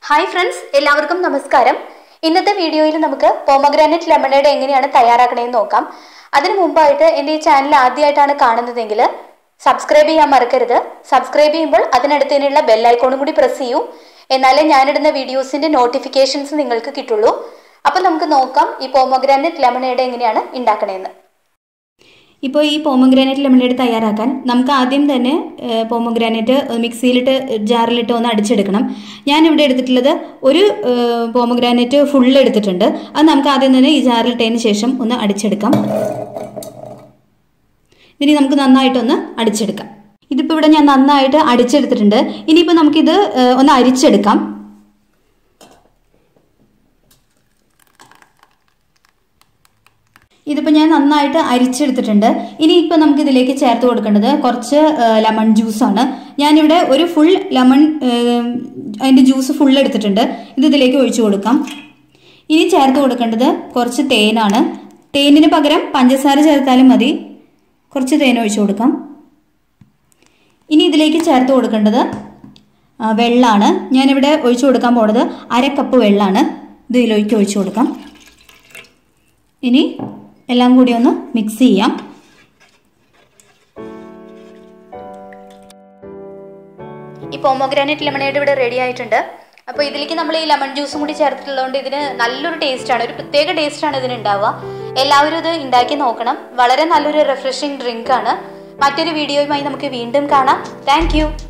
hi friends എല്ലാവർക്കും നമസ്കാരം ഇന്നത്തെ വീഡിയോയിൽ നമുക്ക് പോമഗ്രാനൈറ്റ് ലെമണേഡ് എങ്ങനെയാണ് തയ്യാറാക്കണേന്ന് നോക്കാം അതിനു മുമ്പായിട്ട് എൻ്റെ ഈ ചാനൽ ആദ്യമായിട്ടാണ് കാണുന്നതെങ്കിൽ സബ്സ്ക്രൈബ് ചെയ്യാൻ മറക്കരുത് സബ്സ്ക്രൈബ് ചെയ്യുമ്പോൾ അതിനടുത്തതിനുള്ള ബെല്ലൈക്കോണും കൂടി പ്രസ് ചെയ്യൂ എന്നാലേ ഞാനിടുന്ന വീഡിയോസിൻ്റെ നോട്ടിഫിക്കേഷൻസ് നിങ്ങൾക്ക് കിട്ടുള്ളൂ അപ്പോൾ നമുക്ക് നോക്കാം ഈ പോമഗ്രാനൈറ്റ് ലെമണേഡ് എങ്ങനെയാണ് ഉണ്ടാക്കണേന്ന് ഇപ്പോൾ ഈ പോമഗ്രാനൈറ്റ് ലെമണേഡ് തയ്യാറാക്കാൻ നമുക്ക് ആദ്യം തന്നെ പോമഗ്രാനൈറ്റ് മിക്സിയിലിട്ട് ജാറിലിട്ട് ഒന്ന് അടിച്ചെടുക്കണം ഞാൻ ഇവിടെ എടുത്തിട്ടുള്ളത് ഒരു പോമഗ്രാനൈറ്റ് ഫുൾ എടുത്തിട്ടുണ്ട് അത് നമുക്ക് ആദ്യം തന്നെ ഈ ജാറിലിട്ടതിന് ശേഷം ഒന്ന് അടിച്ചെടുക്കാം ഇനി നമുക്ക് നന്നായിട്ടൊന്ന് അടിച്ചെടുക്കാം ഇതിപ്പോൾ ഇവിടെ ഞാൻ നന്നായിട്ട് അടിച്ചെടുത്തിട്ടുണ്ട് ഇനിയിപ്പോൾ നമുക്കിത് ഏഹ്, ഒന്ന് അരിച്ചെടുക്കാം ഇതിപ്പോൾ ഞാൻ നന്നായിട്ട് അരിച്ചെടുത്തിട്ടുണ്ട് ഇനിയിപ്പോൾ നമുക്ക് ഇതിലേക്ക് ചേർത്ത് കൊടുക്കേണ്ടത് കുറച്ച് ലെമൺ ജ്യൂസാണ് ഞാനിവിടെ ഒരു ഫുൾ ലെമൺ അതിൻ്റെ ജ്യൂസ് ഫുൾ എടുത്തിട്ടുണ്ട് ഇത് ഇതിലേക്ക് ഒഴിച്ചു കൊടുക്കാം ഇനി ചേർത്ത് കൊടുക്കേണ്ടത് കുറച്ച് തേനാണ് തേനിന് പകരം പഞ്ചസാര ചേർത്താലും മതി കുറച്ച് തേൻ ഒഴിച്ചു കൊടുക്കാം ഇനി ഇതിലേക്ക് ചേർത്ത് കൊടുക്കേണ്ടത് ആ, വെള്ളമാണ് ഞാനിവിടെ ഒഴിച്ചു കൊടുക്കാൻ പോണത് അര കപ്പ് വെള്ളമാണ് ഇത് ഇതിലേക്ക് ഒഴിച്ചു കൊടുക്കാം ഇനി എല്ലാം കൂടി ഒന്ന് മിക്സ് ചെയ്യാം ഈ പോമോഗ്രാനൈറ്റ് ലെമണേഡ് ഇവിടെ റെഡി ആയിട്ടുണ്ട് അപ്പോൾ ഇതിലേക്ക് നമ്മൾ ഈ ലെമൺ ജ്യൂസും കൂടി ചേർത്തിട്ടുള്ളതുകൊണ്ട് ഇതിന് നല്ലൊരു ടേസ്റ്റാണ് ഒരു പ്രത്യേക ടേസ്റ്റാണ് ഇതിന് ഉണ്ടാവുക എല്ലാവരും ഇത് ഉണ്ടാക്കി നോക്കണം വളരെ നല്ലൊരു റിഫ്രഷിംഗ് ഡ്രിങ്ക് ആണ് മറ്റൊരു വീഡിയോയുമായി നമുക്ക് വീണ്ടും കാണാം താങ്ക്